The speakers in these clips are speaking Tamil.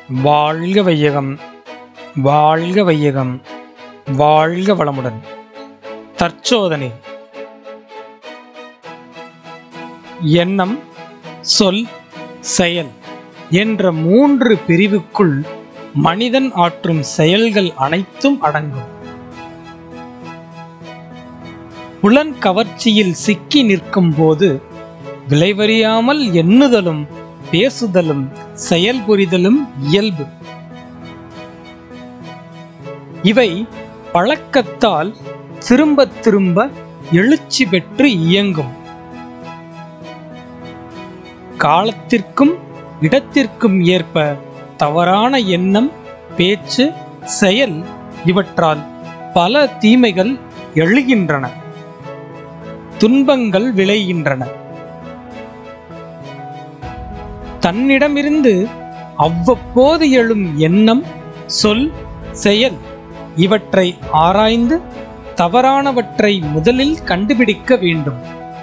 வாழ்க வையகம் வாழ்க வையகம் வாழ்க வளமுடன் தற்சோதனை எண்ணம் சொல் செயல் என்ற மூன்று பிரிவுக்குள் மனிதன் ஆற்றும் செயல்கள் அனைத்தும் அடங்கும் புலன் கவர்ச்சியில் சிக்கி நிற்கும் போது விளைவறியாமல் எண்ணுதலும் பேசுதலும் செயல்புரிதலும் இயல்பு இவை பழக்கத்தால் திரும்ப திரும்ப எழுச்சி பெற்று இயங்கும் காலத்திற்கும் இடத்திற்கும் ஏற்ப தவறான எண்ணம் பேச்சு செயல் இவற்றால் பல தீமைகள் எழுகின்றன துன்பங்கள் விளைகின்றன தன்னிடமிருந்து அவ்வப்போது எழும் எண்ணம் சொல் செயல் இவற்றை ஆராய்ந்து தவறானவற்றை முதலில் கண்டுபிடிக்க வேண்டும்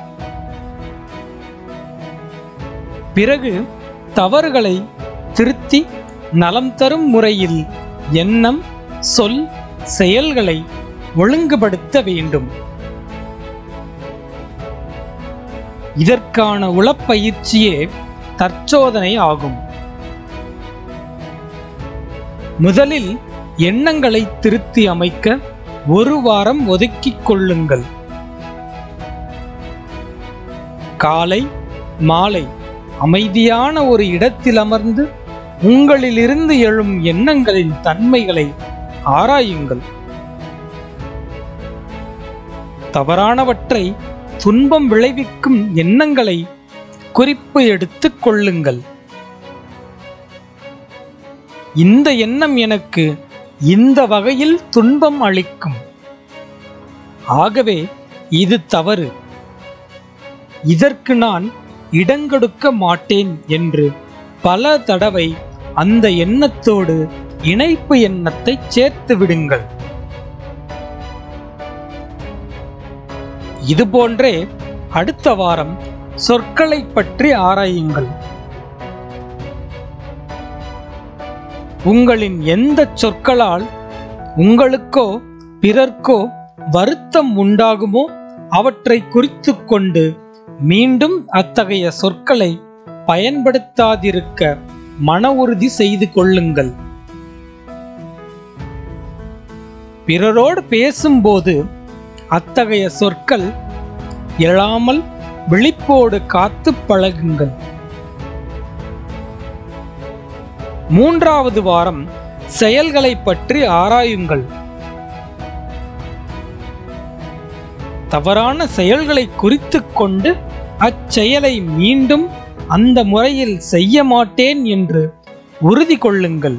பிறகு தவறுகளை திருத்தி நலம் தரும் முறையில் எண்ணம் சொல் செயல்களை ஒழுங்குபடுத்த வேண்டும் இதற்கான உளப்பயிற்சியே தற்சோதனை ஆகும் முதலில் எண்ணங்களை திருத்தி அமைக்க ஒரு வாரம் ஒதுக்கிக் கொள்ளுங்கள் காலை மாலை அமைதியான ஒரு இடத்தில் அமர்ந்து உங்களிலிருந்து எழும் எண்ணங்களின் தன்மைகளை ஆராயுங்கள் தவறானவற்றை துன்பம் விளைவிக்கும் எண்ணங்களை குறிப்பு எடுத்துக் கொள்ளுங்கள் இந்த எண்ணம் எனக்கு இந்த வகையில் துன்பம் அளிக்கும் ஆகவே இது தவறு இதற்கு நான் இடங்கொடுக்க மாட்டேன் என்று பல தடவை அந்த எண்ணத்தோடு இணைப்பு எண்ணத்தை சேர்த்து விடுங்கள் இதுபோன்றே அடுத்த வாரம் சொற்களை பற்றி ஆராயுங்கள் உங்களின் எந்த சொற்களால் உங்களுக்கோ பிறர்க்கோ வருத்தம் உண்டாகுமோ அவற்றை குறித்து கொண்டு மீண்டும் அத்தகைய சொற்களை பயன்படுத்தாதிருக்க மன உறுதி செய்து கொள்ளுங்கள் பிறரோடு பேசும்போது அத்தகைய சொற்கள் எழாமல் விழிப்போடு காத்து பழகுங்கள் மூன்றாவது வாரம் செயல்களை பற்றி ஆராயுங்கள் தவறான செயல்களை குறித்து கொண்டு அச்செயலை மீண்டும் அந்த முறையில் செய்ய மாட்டேன் என்று உறுதி கொள்ளுங்கள்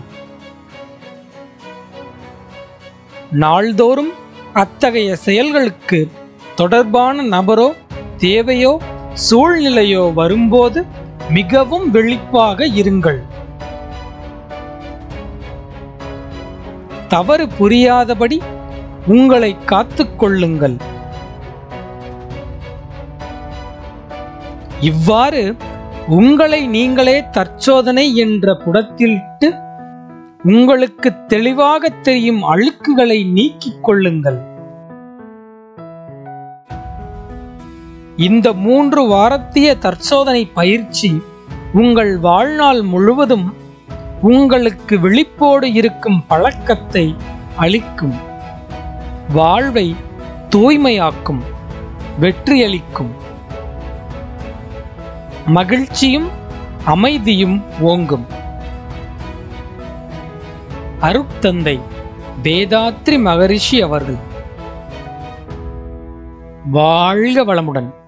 நாள்தோறும் அத்தகைய செயல்களுக்கு தொடர்பான நபரோ தேவையோ சூழ்நிலையோ வரும்போது மிகவும் விழிப்பாக இருங்கள் தவறு புரியாதபடி உங்களை காத்துக் கொள்ளுங்கள் இவ்வாறு உங்களை நீங்களே தற்சோதனை என்ற புடத்திலிட்டு உங்களுக்கு தெளிவாக தெரியும் அழுக்குகளை நீக்கிக் கொள்ளுங்கள் இந்த மூன்று வாரத்திய தற்சோதனை பயிற்சி உங்கள் வாழ்நாள் முழுவதும் உங்களுக்கு விழிப்போடு இருக்கும் பழக்கத்தை அளிக்கும் வாழ்வை தூய்மையாக்கும் வெற்றியளிக்கும் மகிழ்ச்சியும் அமைதியும் ஓங்கும் அருட்தந்தை வேதாத்ரி மகரிஷி அவர்கள் வாழ்க வளமுடன்